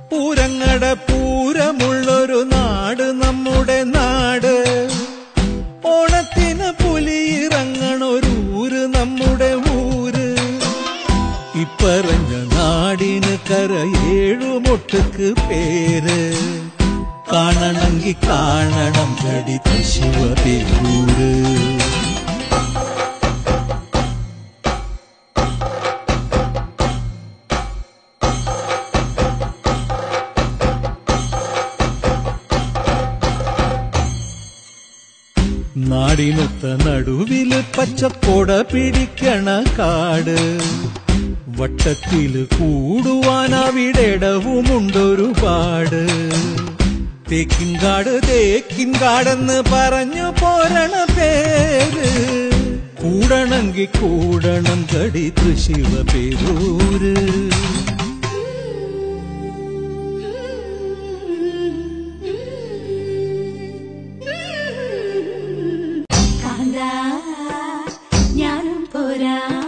പൂരങ്ങട പൂരമുള്ളൊരു നാട് നമ്മുടെ നാട് ഓണത്തിന് പുലിയിറങ്ങണൊരൂര് നമ്മുടെ ഊര് ഇപ്പറഞ്ഞ നാടിന് കരയേഴുമൊട്ടുക്ക് പേര് കാണണമെങ്കി കാണണം കടി ശിവപേരൂര് നാടിനൊത്ത നടുവില് പച്ചപ്പൊട പിടിക്കണ കാട് വട്ടത്തില് കൂടുവാൻ അവിടെടവുമുണ്ടൊരുപാട് തേക്കിൻകാട് തേക്കിൻകാടെന്ന് പറഞ്ഞു പോരണ പേര് കൂടണമെങ്കി കൂടണം കടി തൃശിവ പേരൂര് കാന്താ ഞാനും പോരാ